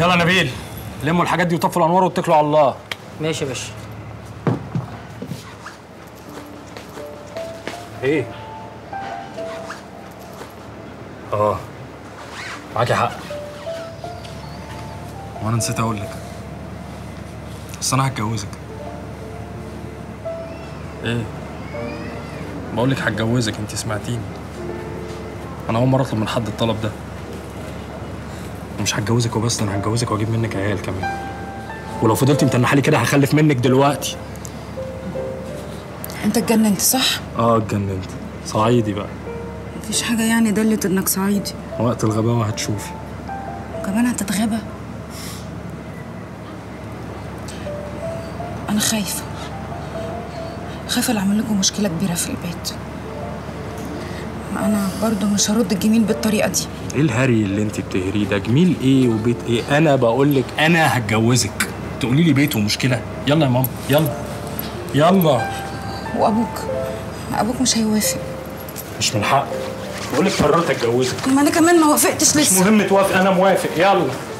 يلا يا نبيل لموا الحاجات دي وطفوا الانوار واتكلوا على الله ماشي يا باشا ايه اه معاكي حق وانا نسيت اقول لك بس انا هتجوزك ايه بقول لك هتجوزك انت سمعتيني انا اول مره اطلب من حد الطلب ده مش هتجوزك وبس انا هتجوزك واجيب منك عيال كمان ولو فضلتي متنحه لي كده هخلف منك دلوقتي انت اتجننت صح؟ اه اتجننت صعيدي بقى مفيش حاجة يعني دلت انك صعيدي وقت الغباوه هتشوفي وكمان هتتغابى انا خايفة خايفة اعمل لكم مشكلة كبيرة في البيت انا برضو مش هرد الجميل بالطريقة دي ايه الهري اللي انت بتهريه ده جميل ايه وبيت ايه انا بقول لك انا هتجوزك تقولي لي بيت ومشكله يلا يا ماما يلا يلا وابوك ابوك مش هيوافق مش من حق بقول لك قررت اتجوزك ما انا كمان ما وافقتش مش لسه مهم توافق انا موافق يلا